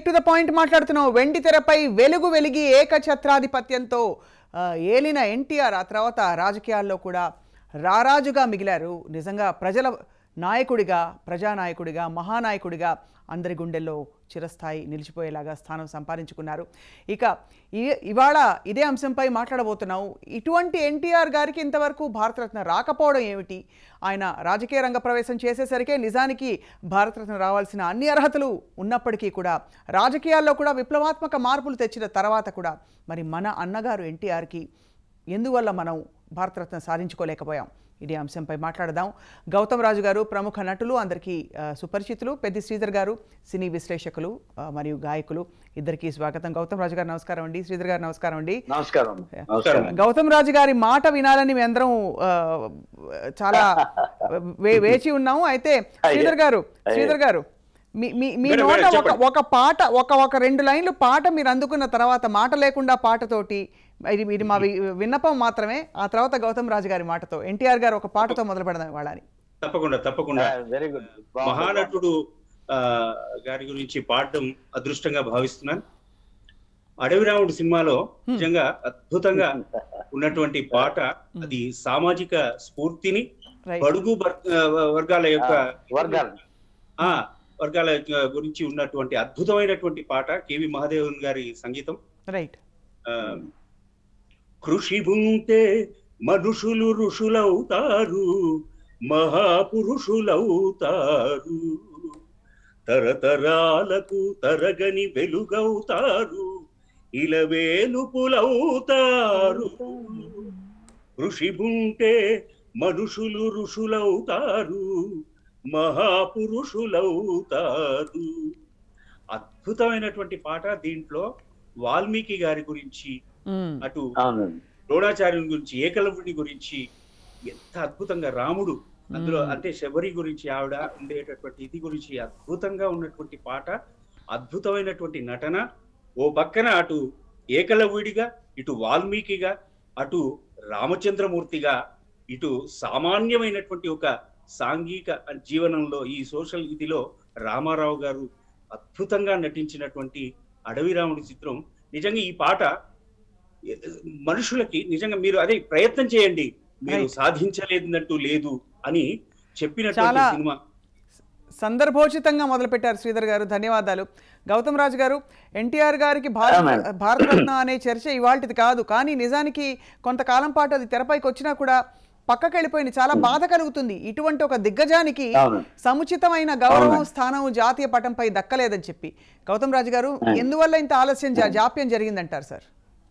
To the point మాట్లాడుతున్నాం వెండి తెరపై వెలుగు వెలిగి ఏకఛత్రాధిపత్యంతో ఆ, ఏలిన ఎన్టీఆర్ ఆ తర్వాత రాజకీయాల్లో కూడా రారాజుగా మిగిలారు నిజంగా ప్రజల నాయకుడిగా ప్రజానాయకుడిగా మహానాయకుడిగా అందరి గుండెల్లో చిరస్థాయి నిలిచిపోయేలాగా స్థానం సంపాదించుకున్నారు ఇక ఈ ఇవాళ ఇదే అంశంపై మాట్లాడబోతున్నాం ఇటువంటి ఎన్టీఆర్ గారికి ఇంతవరకు భారతరత్న రాకపోవడం ఏమిటి ఆయన రాజకీయ రంగ ప్రవేశం చేసేసరికే నిజానికి భారతరత్న రావాల్సిన అన్ని అర్హతలు ఉన్నప్పటికీ కూడా రాజకీయాల్లో కూడా విప్లవాత్మక మార్పులు తెచ్చిన తర్వాత కూడా మరి మన అన్నగారు ఎన్టీఆర్కి ఎందువల్ల మనం భారతరత్న సాధించుకోలేకపోయాం ఇదే అంశంపై మాట్లాడదాం గౌతమ్ రాజు గారు ప్రముఖ నటులు అందరికీ ఆ, సుపరిచితులు పెద్ది శ్రీధర్ గారు సినీ విశ్లేషకులు ఆ, మరియు గాయకులు ఇద్దరికీ స్వాగతం గౌతమ్ రాజు గారు నమస్కారం అండి శ్రీధర్ గారు నమస్కారం అండి నమస్కారం నమస్కారం గౌతమ్ రాజు గారి మాట వినాలని మేము ఆ, చాలా వే- వేచి ఉన్నాము అయితే శ్రీధర్ గారు శ్రీధర్ గారు మీ మీ మీ మేడం, నోట మేడం, ఒక చెప్పండి. ఒక పాట ఒక ఒక రెండు లైన్లు పాట మీరు అందుకున్న తర్వాత మాట లేకుండా పాటతోటి ఇది ఇది మా వి- విన్నపం మాత్రమే ఆ తర్వాత గౌతమ్ రాజు గారి మాటతో ఎన్టీఆర్ గారు ఒక పాటతో మొదలు పెడదాం వాళ్ళని తప్పకుండా తప్పకుండా వెరీ గుడ్ మహానటుడు ఆ, గారి గురించి పాడడం అదృష్టంగా భావిస్తున్నాను అడవిరాముడు సినిమాలో నిజంగా అద్భుతంగా ఉన్నటువంటి పాట అది సామాజిక స్ఫూర్తిని రైట్ బడుగు వర్- ఆ, వర్గాల యొక్క వర్గాలు ఆ వర్గాల యొక్క గురించి ఉన్నటువంటి అద్భుతమైనటువంటి పాట కేవి మహాదేవన్ గారి సంగీతం రైట్ ఆ, కృషి ఉంటే మనుషులు ఋషులవుతారు మహాపురుషులవుతారు తరతరాలకు తరగని వెలుగవుతారు ఇలవేలుపులవుతారు కృషి ఉంటే మనుషులు ఋషులవుతారు మహాపురుషులవుతారు అద్భుతమైనటువంటి పాట దీంట్లో వాల్మీకి గారి గురించి అటు అవునండి ద్రోణాచార్యుని గురించి ఏకలవ్యుని గురించి ఎంత అద్భుతంగా రాముడు అందులో మ్మ్. అంటే శబరి గురించి ఆవిడ ఉండేటటువంటి ఇది గురించి అద్భుతంగా ఉన్నటువంటి పాట అద్భుతమైనటువంటి నటన ఓ పక్కన అటు ఏకలవ్యుడిగా ఇటు వాల్మీకిగా అటు రామచంద్రమూర్తిగా ఇటు సామాన్యమైనటువంటి ఒక సాంఘిక జీవనంలో ఈ సోషల్ ఇదిలో రామారావు గారు అద్భుతంగా నటించినటువంటి అడవి రాముడి చిత్రం నిజంగా ఈ పాట మనుషులకి నిజంగా మీరు అదే ప్రయత్నం చేయండి మీరు Right. సాధించలేదంటూ లేదు అని చెప్పినటువంటి చాలా- సినిమా సందర్భోచితంగా మొదలుపెట్టారు శ్రీధర్ గారు ధన్యవాదాలు గౌతమ్ రాజు గారు ఎన్టీఆర్ గారికి Yeah, భారత ma'am. భారతరత్న అనే చర్చ ఇవాళది కాదు కానీ నిజానికి కొంతకాలం పాటు అది తెరపైకి వచ్చినా కూడా పక్కకి వెళ్ళిపోయింది చాలా బాధ కలుగుతుంది ఇటువంటి ఒక దిగ్గజానికి అవును సముచితమైన గౌరవం అవునండి. స్థానం జాతీయ పటంపై దక్కలేదని చెప్పి గౌతమ్ రాజు గారు అవును. ఎందువల్ల ఇంత ఆలస్యం జా- జాప్యం జరిగిందంటారు సార్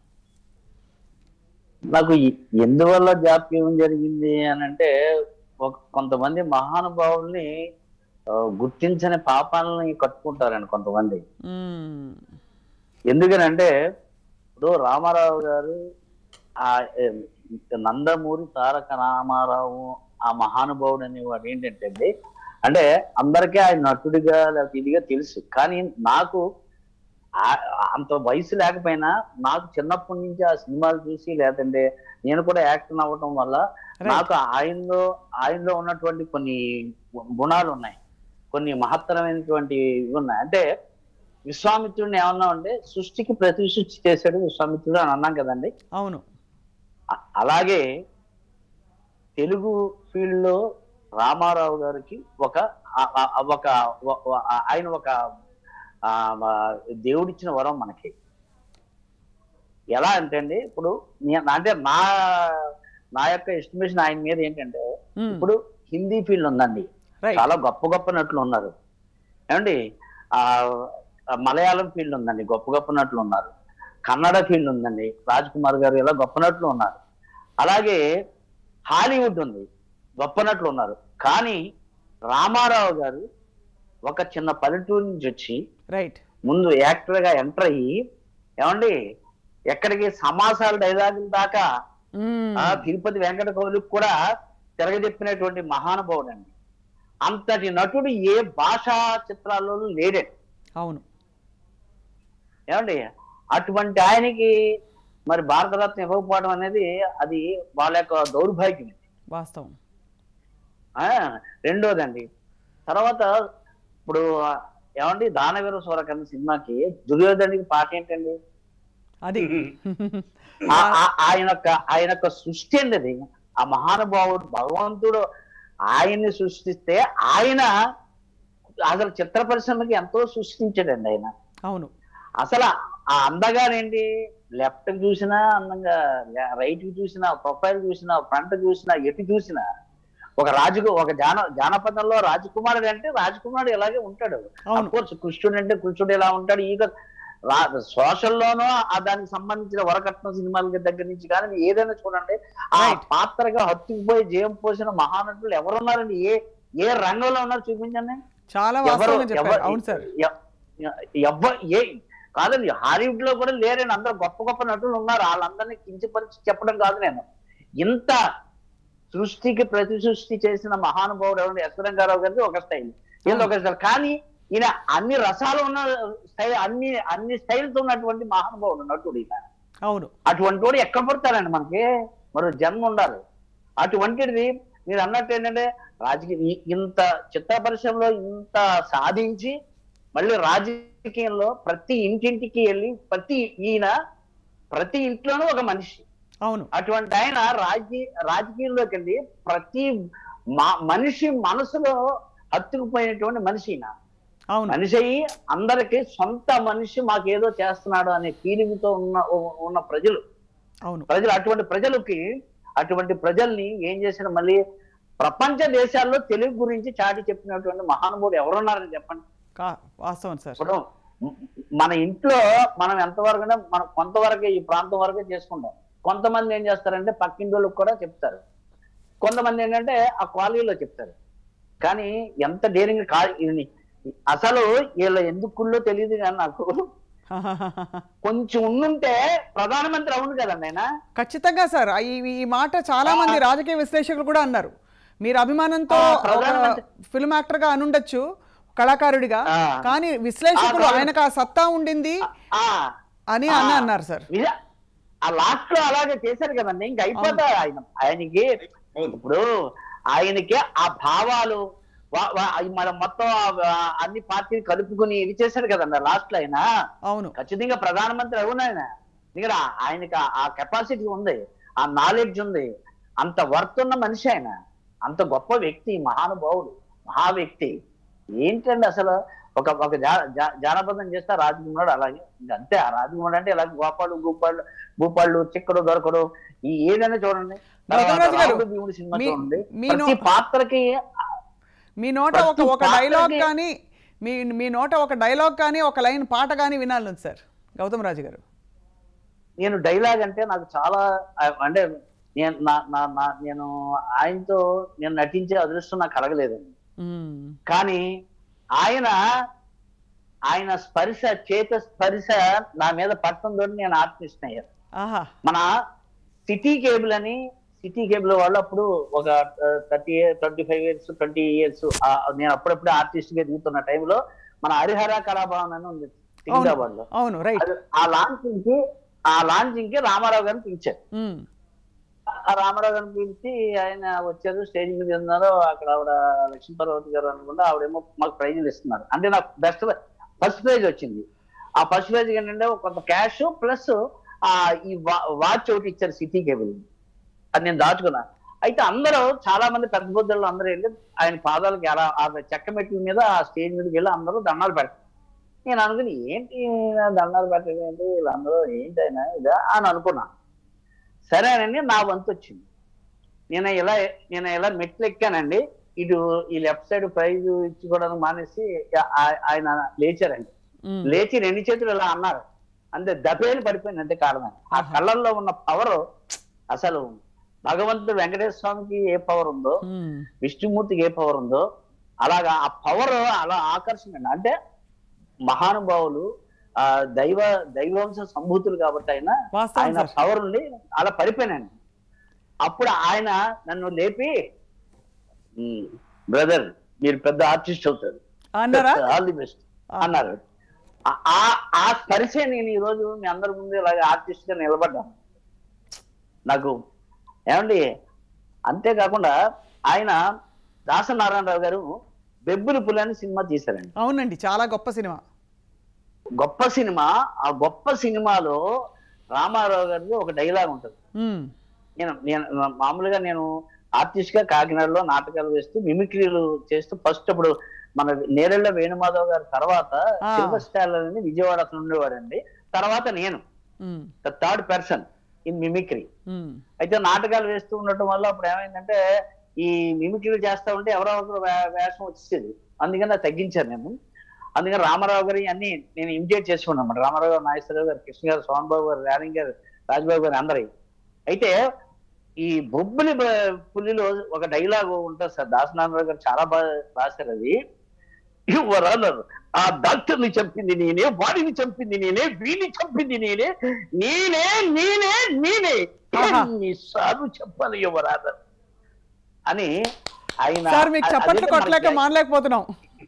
నాకు ఈ- ఎందువల్ల జాప్యం జరిగింది అని అంటే ఒక- కొంతమంది మహానుభావుల్ని ఆ, గుర్తించని పాపాలని కట్టుకుంటారండి కొంతమంది మ్మ్. ఎందుకనంటే ఇప్పుడు రామారావు గారు ఆ ఏ, నందమూరి తారక రామారావు ఆ మహానుభావుడు అనేవాడు ఏంటంటే అండి, అంటే అందరికీ ఆయన నటుడిగా లేకపోతే ఇదిగా తెలుసు కానీ నాకు ఆ- అంత వయసు లేకపోయినా నాకు చిన్నప్పటి నుంచి ఆ సినిమాలు చూసి లేదంటే నేను కూడా యాక్టర్ అవ్వటం వల్ల Right. నాకు ఆయనలో ఆయనలో ఉన్నటువంటి కొన్ని గుణాలు ఉన్నాయి కొన్ని మహత్తరమైనటువంటి ఇవి ఉన్నాయి అంటే విశ్వామిత్రుడిని ఏమన్నా అంటే సృష్టికి ప్రతి సృష్టి చేశాడు విశ్వామిత్రుడు అని అన్నాం కదండి అవును అ- అలాగే తెలుగు ఫీల్డ్ లో రామారావు గారికి ఒక ఆ- ఆ- ఆ- ఒక ఒ- ఒ- ఆ- ఆయన ఒక ఆ, మ- దేవుడిచ్చిన వరం మనకి ఎలా అంటే అండి ఇప్పుడు నే- అంటే నా నా యొక్క ఎస్టిమేషన్ ఆయన మీద ఏంటంటే మ్మ్. ఇప్పుడు హిందీ ఫీల్డ్ ఉందండి రైట్ చాలా గొప్ప గొప్ప నటులు ఉన్నారు ఏమండి ఆ ఆ మలయాళం ఫీల్డ్ ఉందండి గొప్ప గొప్ప నటులు ఉన్నారు కన్నడ ఫీల్డ్ ఉందండి రాజ్ కుమార్ గారు ఇలా గొప్ప నటులు ఉన్నారు అలాగే హాలీవుడ్ ఉంది గొప్ప నటులు ఉన్నారు కానీ రామారావు గారు ఒక చిన్న పల్లెటూరు నుంచి వచ్చి రైట్ ముందు యాక్టర్ గా ఎంటర్ అయ్యి ఏమండి ఎక్కడికి సమాసాల డైలాగుల దాకా మ్మ్. ఆ తిరుపతి వెంకట కవులకు కూడా తిరగజెప్పినటువంటి మహానుభావుడు అండి అంతటి నటుడు ఏ భాషా చిత్రాల్లోనూ లేడండి అవును ఏమండి అటువంటి ఆయనకి మరి భారతరత్న ఇవ్వకపోవడం అనేది అది వాళ్ళ యొక్క దౌర్భాగ్యం వాస్తవం ఆ, రెండోదండి తర్వాత ఇప్పుడు ఏమండి దానవీర సూరకర్ణ సినిమాకి దుర్యోధనుడికి పాట ఏంటండి అది ఆ- ఆ- ఆయన యొక్క ఆయన యొక్క సృష్టి అండి అది ఆ మహానుభావుడు భగవంతుడు ఆయన్ని సృష్టిస్తే ఆయన అసలు చిత్ర పరిశ్రమకి ఎంతో సృష్టించాడండి ఆయన అవును అసలు ఆ అందగానేంటి లెఫ్ట్ చూసినా అందంగా రైట్ కి చూసినా ప్రొఫైల్ చూసినా ఫ్రంట్ చూసినా ఎటు చూసినా ఒక రాజు ఒక జాన జానపదంలో రాజకుమారుడు అంటే రాజకుమారుడు ఇలాగే ఉంటాడు అవును. కోర్స్ కృష్ణుడు అంటే కృష్ణుడు ఎలా ఉంటాడు ఈగ సోషల్లోనూ ఆ దానికి సంబంధించిన వరకట్న సినిమాల దగ్గర నుంచి కానీ ఏదైనా చూడండి ఆ Right. పాత్రగా హత్తుకుపోయి జయం పోసిన మహానటులు ఎవరున్నారండి ఏ ఏ రంగంలో ఉన్నారు చూపించండి చాలా ఎవరు వాస్తవంగా చెప్పారు ఎవరు- అవును సార్ ఎ- ఎ- ఎవ్వ- ఏ కాదండి హాలీవుడ్ లో కూడా లేరండి అందరూ గొప్ప గొప్ప నటులు ఉన్నారు వాళ్ళందరినీ కించపరిచి చెప్పడం కాదు నేను ఇంత సృష్టికి ప్రతి సృష్టి చేసిన మహానుభావుడు ఎవరు ఎస్ రంగారావు గారిది ఒక స్టైల్ వీళ్ళు ఒక స్టైల్ కానీ ఈయన అన్ని రసాలు ఉన్న స్టైల్ అన్ని అన్ని స్టైల్స్ ఉన్నటువంటి మహానుభావుడు నటుడు ఈయన అవును అటువంటి వాడు ఎక్కడ పడతారండి మనకి మరో జన్మ ఉండాలి అటువంటిది మీరు అన్నట్టు ఏంటంటే రాజకీయ ఈ- ఇంత చిత్ర పరిశ్రమలో ఇంత సాధించి మళ్ళీ రాజకీయంలో ప్రతి ఇంటింటికి వెళ్ళి ప్రతి ఈయన ప్రతి ఇంట్లోనూ ఒక మనిషి అవును అటువంటి ఆయన రాజకీయ రాజకీయంలోకి వెళ్ళి ప్రతి మా- మనిషి మనసులో హత్తుకుపోయినటువంటి మనిషి ఈయన అవును మనిషి అయ్యి అందరికి సొంత మనిషి మాకేదో చేస్తున్నాడు అనే ఫీలింగ్ తో ఉన్న ఉన్న ప్రజలు అవును ప్రజలు అటువంటి ప్రజలకి అటువంటి ప్రజల్ని ఏం చేసిన మళ్ళీ ప్రపంచ దేశాల్లో తెలుగు గురించి చాటి చెప్పినటువంటి మహానుభావుడు ఎవరున్నారని చెప్పండి కా- వాస్తవం సార్ ఇప్పుడు మన ఇంట్లో మనం ఎంతవరకు అంటే మనం కొంతవరకే ఈ ప్రాంతం వరకే చేసుకుంటాం కొంతమంది ఏం చేస్తారంటే పక్కింటి వాళ్ళకి కూడా చెప్తారు కొంతమంది ఏంటంటే ఆ కాలనీలో చెప్తారు కానీ ఎంత డేరింగ్ కా ఇది- అసలు వీళ్ళ ఎందుకుల్లో తెలియదు కానీ నాకు కొంచెం ఉండుంటే ప్రధానమంత్రి అవును కదండి ఆయన ఖచ్చితంగా సార్ ఈ ఈ మాట చాలా మంది రాజకీయ విశ్లేషకులు కూడా అన్నారు మీరు అభిమానంతో ఆ, ఒక ప్రధానమంత్రి- ఫిల్మ్ యాక్టర్ గా అనుండొచ్చు కళాకారుడిగా ఆ. కానీ విశ్లేషకులు ఆ, కాదు. ఆయనకు ఆ సత్తా ఉండింది ఆ అని ఆ. అన్న అన్నారు సార్ నిజ- ఆ లాస్ట్ లో అలాగే చేశారు కదండి ఇంకా అయిపోతా ఆయన ఆయనకి అవును ఇప్పుడు ఆయనకి ఆ భావాలు వా- వా- అయి మన మొత్తం ఆ- అన్ని పార్టీలు కలుపుకుని ఇది చేశాడు కదండి లాస్ట్ లో ఆయన అవును ఖచ్చితంగా ప్రధానమంత్రి అవును ఆయన ఎందుకంటే ఆ- ఆయనకి ఆ- ఆ కెపాసిటీ ఉంది ఆ నాలెడ్జ్ ఉంది అంత వర్త్ ఉన్న మనిషి ఆయన అంత గొప్ప వ్యక్తి మహానుభావుడు మహా వ్యక్తి ఏంటండి అసలు ఒక ఒక జా- జా- జానపదం చేస్తే రాజకుమారుడు అలాగే ఇంక అంతే ఆ రాజకుమారుడు అంటే ఇలా గోపాలు గోపాలు భూపాళ్ళు చిక్కడు దొరకడు ఈ ఏదైనా చూడండి గౌతమ్ రాజు గారు, రాముడు భీముడు సినిమా మీ- చూడండి మీ ప్రతి నో- పాత్రకి మీ నోట ఒక ప్రతి ఒక డైలాగ్ పాత్రకి- కానీ మీ మీ నోట ఒక డైలాగ్ కానీ ఒక లైన్ పాట కానీ వినాలి సార్ గౌతమ్ రాజు గారు నేను డైలాగ్ అంటే నాకు చాలా ఆ, అంటే నేను నా నా నా నేను ఆయనతో నేను నటించే అదృష్టం నాకు కలగలేదండి మ్మ్. కానీ ఆయన ఆయన స్పర్శ చేత స్పర్శ నా మీద పట్టడంతో నేను ఆర్టిస్ట్ అయ్యాను ఆహా మన సిటీ కేబుల్ అని సిటీ కేబుల్ వాళ్ళు అప్పుడు ఒక thirty twenty five years twenty years నేను అప్పుడప్పుడు ఆర్టిస్ట్ గా దిగుతున్న టైంలో మన హరిహర కళాభవన్ అని ఉంది సికింద్రాబాద్ లో అవును రైట్ అది- ఆ లాంచింగ్ కి ఆ లాంచింగ్ కి రామారావు గారిని పిలిచారు మ్మ్. ఆ రామారావు గారిని పిలిచి ఆయన వచ్చారు స్టేజ్ మీద ఉన్నారు అక్కడ ఆవిడ లక్ష్మీపర్వతి గారు అనుకుంటే ఆవిడేమో మాకు ప్రైజులు ఇస్తున్నారు అంటే నాకు బెస్ట్ ఫస్ట్ ప్రైజ్ వచ్చింది ఆ ఫస్ట్ ప్రైజ్ ఏంటంటే కొంత క్యాష్ ప్లస్ ఆ ఈ వాచ్ ఒకటి ఇచ్చారు సిటీ కేబుల్ అది నేను దాచుకున్నా అయితే అందరూ చాలా మంది పెద్ద బుద్ధులు అందరూ వెళ్ళి ఆయన పాదాలకి అలా ఆ చెక్క మెట్ల మీద ఆ స్టేజ్ మీదకి వెళ్ళి అందరూ దండాలు పెడతారు నేను అనుకుని ఏంటి దండాలు పెట్టడం ఏంటి వీళ్ళందరూ ఏంటి ఆయన ఇదా అని అనుకున్నా సరేనండి నా వంతు వచ్చింది నేను ఇలా నేను ఇలా మెట్లు ఎక్కానండి ఇటు ఈ లెఫ్ట్ సైడ్ ప్రైజ్ ఇచ్చుకోవడానికి మానేసి ఆ- ఆయన లేచారండి మ్మ్. లేచి రెండు చేతులు ఇలా అన్నారు అంతే దబేలు పడిపోయింది అంతే కారణం ఆ ఆహా. కళ్ళల్లో ఉన్న పవర్ అసలు భగవంతుడు వెంకటేశ్వర స్వామికి ఏ పవర్ ఉందో మ్మ్. విష్ణుమూర్తికి ఏ పవర్ ఉందో అలాగా ఆ పవర్ అలా ఆకర్షణ అంటే మహానుభావులు ఆ దైవ దైవాంశ సంభూతులు కాబట్టి ఆయన వాస్తవం ఆయన సార్ పవర్ ఉండి అలా పడిపోయినాను అప్పుడు ఆయన నన్ను లేపి బ్రదర్ మీరు పెద్ద ఆర్టిస్ట్ అవుతారు అన్నారా ఆల్ ది బెస్ట్ అన్నారు ఆ- ఆ ఆ స్పర్శే నేను ఈ రోజు మీ అందరి ముందు ఇలాగ ఆర్టిస్ట్ గా నిలబడ్డాను నాకు ఏమండి అంతేకాకుండా ఆయన దాసనారాయణరావు గారు బెబ్బులి పులి అని సినిమా తీశారండి అవునండి చాలా గొప్ప సినిమా గొప్ప సినిమా ఆ గొప్ప సినిమాలో రామారావు గారిది ఒక డైలాగ్ ఉంటుంది ఉమ్, నేను నేను మామూలుగా నేను ఆర్టిస్ట్ గా కాకినాడలో నాటకాలు వేస్తూ మిమిక్రీలు చేస్తూ ఫస్ట్ అప్పుడు మన నేరెళ్ళ వేణుమాధవ్ గారి తర్వాత ఆ. సిల్వర్ స్టార్ అని విజయవాడ అతను ఉండేవాడండి తర్వాత నేను um, the third person in mimicry um, అయితే నాటకాలు వేస్తూ ఉండటం వల్ల అప్పుడు ఏమైందంటే ఈ మిమిక్రీలు చేస్తా ఉంటే ఎవరో ఒకరు వే- వేషం వచ్చేది అందుకని అది తగ్గించాను నేను అందుకని రామారావు గారి అన్ని నేను ఇమిటేట్ చేసుకున్నాను అన్నమాట రామారావు గారు నాగేశ్వరరావు గారు కృష్ణ గారు సోహన్ బాబు గారు రాణి గారు రాజ్బాబు గారు అందరి అయితే ఈ బొబ్బులి బ- పులిలో ఒక డైలాగ్ ఉంటుంది సార్ దాసనారాయణ గారు చాలా బాగా రాశారు అది యువర్ ఆనర్ ఆ డాక్టర్ ని చంపింది నేనే వాడిని చంపింది నేనే వీడిని చంపింది నేనే నేనే నేనే నేనే ఆహా. ఎన్నిసార్లు చెప్పాలి యువర్ ఆనర్ అని ఆయన సార్ మీకు చప్పట్లు అదే కొట్టలేక మనకి- మానలేకపోతున్నాం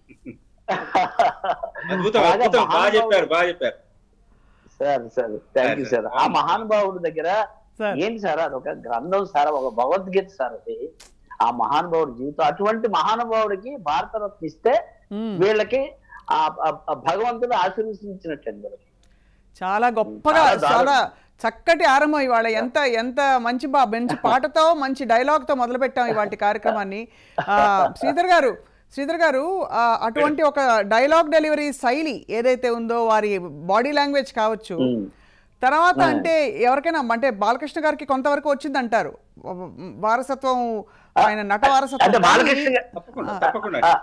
అద్భుతం బాగా అద్భుతం బాగా మహానుభావుడు. చెప్పారు బాగా చెప్పారు sir sir thank you sir ఆ మహానుభావుడి దగ్గర సార్ ఏంటి సార్ అది ఒక గ్రంథం సార్ ఒక భగవద్గీత సార్ అది ఆ మహానుభావుడి జీవితం అటువంటి మహానుభావుడికి భారతరత్న ఇస్తే ఉమ్, వీళ్ళకి ఆ ఆ- ఆ భగవంతుడు ఆశీర్వదించినట్టండి వీళ్ళకి చాలా గొప్పగా చాలా దారుణం. చాలా చక్కటి ఆరంభం ఇవాళ ఎంత ఎంత మంచి బా మంచి పాటతో మంచి డైలాగ్తో మొదలు పెట్టాం ఇవాటి కార్యక్రమాన్ని ఆ, శ్రీధర్ గారు శ్రీధర్ గారు ఆ, అటువంటి ఒక డైలాగ్ డెలివరీ శైలి ఏదైతే ఉందో వారి బాడీ లాంగ్వేజ్ కావచ్చు ఉమ్. తర్వాత ఆ. అంటే ఎవరికైనా అంటే బాలకృష్ణ గారికి కొంతవరకు వచ్చింది అంటారు వారసత్వం ఆయన నట వారసత్వం అంటే బాలకృష్ణ కానీ- గారు- తప్పకుండా ఆ. తప్పకుండా ఆ,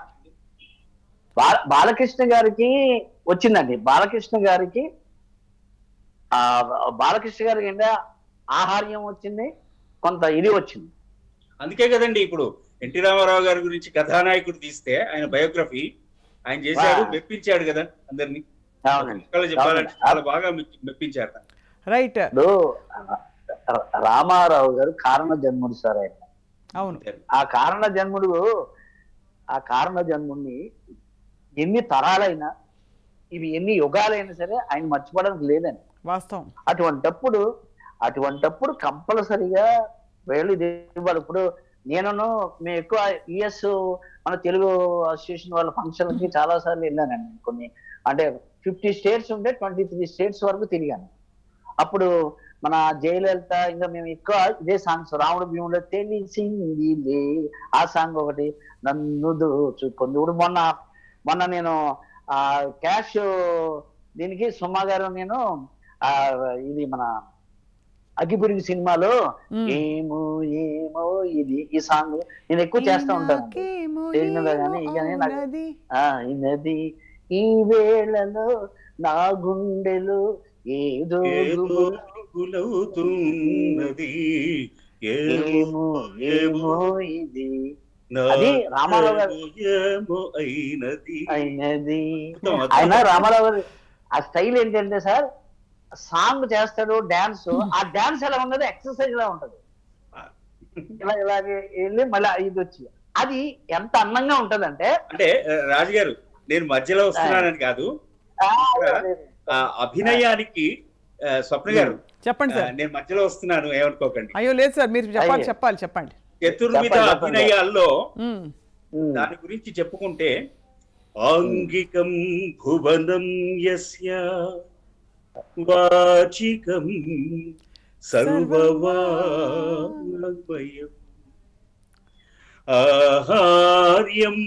బా- బాలకృష్ణ గారికి వచ్చిందండి బాలకృష్ణ గారికి ఆ బాలకృష్ణ గారికి ఏంటంటే ఆహార్యం వచ్చింది కొంత ఇది వచ్చింది అందుకే కదండి ఇప్పుడు ఎన్టీ రామారావు గారి గురించి కథానాయకుడు తీస్తే ఆయన బయోగ్రఫీ ఆయన చేశాడు వా. మెప్పించాడు కదా అందరినీ అవునండి ఒక్కళ్ళు చెప్పాలంటే అవునండి. చాలా బాగా మెప్పి- మెప్పించారు రైట్ ఇప్పుడు రా- రామారావు గారు కారణ జన్ముడు సార్ ఆయన అవును ఆ కారణ జన్ముడు ఆ కారణ జన్ముడిని ఎన్ని తరాలైనా ఇవి ఎన్ని యుగాలైనా సరే ఆయన మర్చిపోవడానికి లేదండి వాస్తవం అటువంటప్పుడు అటువంటప్పుడు కంపల్సరిగా వేళ్ళు ఇది ఇవ్వాలి ఇప్పుడు నేను మేము ఎక్కువ యుఎస్ మన తెలుగు అసోసియేషన్ వాళ్ళ ఫంక్షన్ కి చాలా సార్లు వెళ్ళానండి కొన్ని అంటే ఫిఫ్టీ స్టేట్స్ ఉంటే ట్వంటీ త్రీ స్టేట్స్ వరకు తిరిగాను అప్పుడు మన జయలలిత ఇంకా మేము ఎక్కువ ఇదే సాంగ్స్ రాముడు భీముడు తెలిసిందిలే ఆ సాంగ్ ఒకటి నన్ను దోచుకుంది ఇప్పుడు మొన్న మొన్న నేను ఆ క్యాష్ దీనికి సుమా గారు నేను ఆ ఇది మన అగ్గిపురిగి సినిమాలో ఉమ్. ఏమో ఏమో ఇది ఈ సాంగ్ నేను ఎక్కువ చేస్తా ఉంటాను నాకేమో స్టేజ్ మీద ఏమో కానీ ఇక నేను నాకు- అవునది. ఆ ఇనది ఈ వేళలో నా గుండెలో ఏదో ఏమో గులవుతున్నది ఏమో ఏమో ఏమో ఇది నా అది రామారావు గారు- ఏమో అయినది అయినది అద్భుతం, అద్భుతం. ఆయన రామారావు గారు ఆ స్టైల్ ఏంటంటే సార్ సాంగ్ చేస్తాడు డాన్స్ ఆ డాన్స్ ఎలా ఉన్నది ఎక్సర్సైజ్ లా ఉంటది ఇలా ఇలాగే వెళ్ళి మళ్ళీ ఇది వచ్చి అది ఎంత అందంగా ఉంటదంటే అంటే ఆ, రాజు గారు నేను మధ్యలో వస్తున్నానని కాదు ఆ, ఆ అభినయానికి ఆ, స్వప్న గారు చెప్పండి ఆ, సార్ నేను మధ్యలో వస్తున్నాను ఏమనుకోకండి అయ్యో లేదు సార్ మీరు చెప్పాలి అయ్యే. చెప్పాలి చెప్పండి చతుర్విధ చెప్పండి, చెప్పండి. అభినయాల్లో ఉమ్, ఉమ్. దాని గురించి చెప్పుకుంటే ఆంగికం భువనం యస్య వాచికం సర్వవామయం ఆహార్యం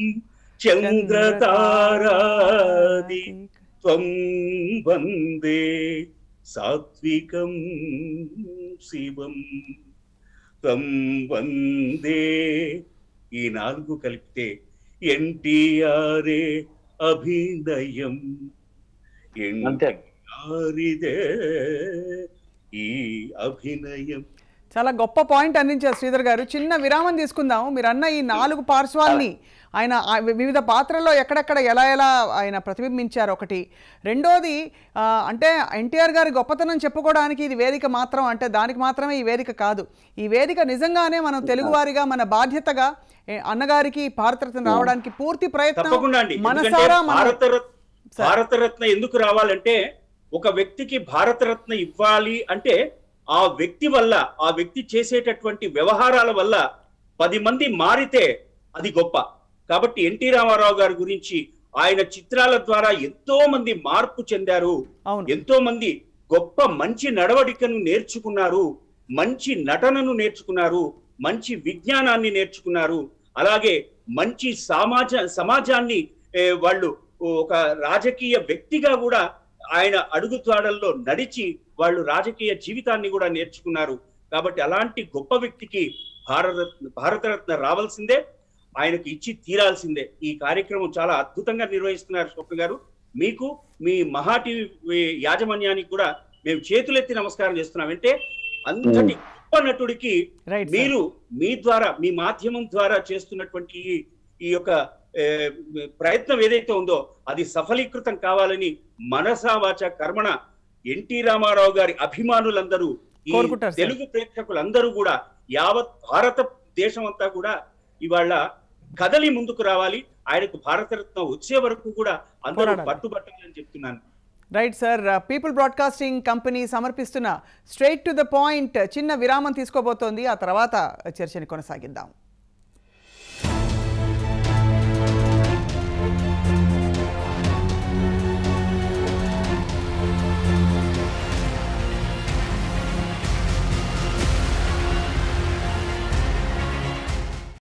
చంద్రతారాది త్వం వందే సాత్వికం శివం త్వం వందే ఈ నాలుగు కలిపితే ఎన్టీఆర్ఏ అభినయం అంతే ఎన్టీఆరిదే ఈ అభినయం చాలా గొప్ప పాయింట్ అందించారు శ్రీధర్ గారు చిన్న విరామం తీసుకుందాం మీరు అన్న ఈ నాలుగు పార్శ్వాల్ని ఆయన ఆ వి- వివిధ పాత్రల్లో ఎక్కడెక్కడ ఎలా ఎలా ఆయన ప్రతిబింబించారు ఒకటి రెండోది ఆ, అంటే ఎన్టీఆర్ గారి గొప్పతనం చెప్పుకోవడానికి ఇది వేదిక మాత్రం అంటే దానికి మాత్రమే ఈ వేదిక కాదు ఈ వేదిక నిజంగానే మనం తెలుగువారిగా మన బాధ్యతగా ఏ, అన్నగారికి భారతరత్న రావడానికి పూర్తి ప్రయత్నం తప్పకుండా అండి ఎందుకంటే మనసారా మనం భారతరత్న భారతరత్న ఎందుకు రావాలంటే ఒక వ్యక్తికి భారతరత్న ఇవ్వాలి అంటే ఆ వ్యక్తి వల్ల ఆ వ్యక్తి చేసేటటువంటి వ్యవహారాల వల్ల పది మంది మారితే అది గొప్ప కాబట్టి ఎన్టీ రామారావు గారి గురించి ఆయన చిత్రాల ద్వారా ఎంతో మంది మార్పు చెందారు అవును ఎంతో మంది గొప్ప మంచి నడవడికను నేర్చుకున్నారు మంచి నటనను నేర్చుకున్నారు మంచి విజ్ఞానాన్ని నేర్చుకున్నారు అలాగే మంచి సమాజ సమాజాన్ని ఏ, వాళ్ళు ఒక రాజకీయ వ్యక్తిగా కూడా ఆయన అడుగుతాడల్లో నడిచి వాళ్ళు రాజకీయ జీవితాన్ని కూడా నేర్చుకున్నారు కాబట్టి అలాంటి గొప్ప వ్యక్తికి భారత భారతరత్న రావాల్సిందే ఆయనకు ఇచ్చి తీరాల్సిందే ఈ కార్యక్రమం చాలా అద్భుతంగా నిర్వహిస్తున్నారు స్వప్న గారు మీకు మీ మహా టీవీ యాజమాన్యానికి కూడా మేము చేతులెత్తి నమస్కారం చేస్తున్నాం అంటే అంతటి గొప్ప నటుడికి రైట్ మీరు మీ ద్వారా మీ మాధ్యమం ద్వారా చేస్తున్నటువంటి ఈ- ఈ యొక్క ఏ, ప్రయత్నం ఏదైతే ఉందో అది సఫలీకృతం కావాలని మనసా వాచ కర్మణ ఎన్టీ రామారావు గారి అభిమానులందరూ ఈ కోరుకుంటారు సార్. తెలుగు ప్రేక్షకులందరూ కూడా యావత్ భారత దేశం అంతా కూడా ఇవాళ కదలి ముందుకు రావాలి ఆయనకు భారతరత్న వచ్చే వరకు కూడా అందరూ పోరాడాలి. పట్టుబట్టాలని చెప్తున్నాను right sir people broadcasting company సమర్పిస్తున్న స్ట్రైట్ టు ద పాయింట్ చిన్న విరామం తీసుకోబోతోంది ఆ తర్వాత చర్చని కొనసాగిద్దాం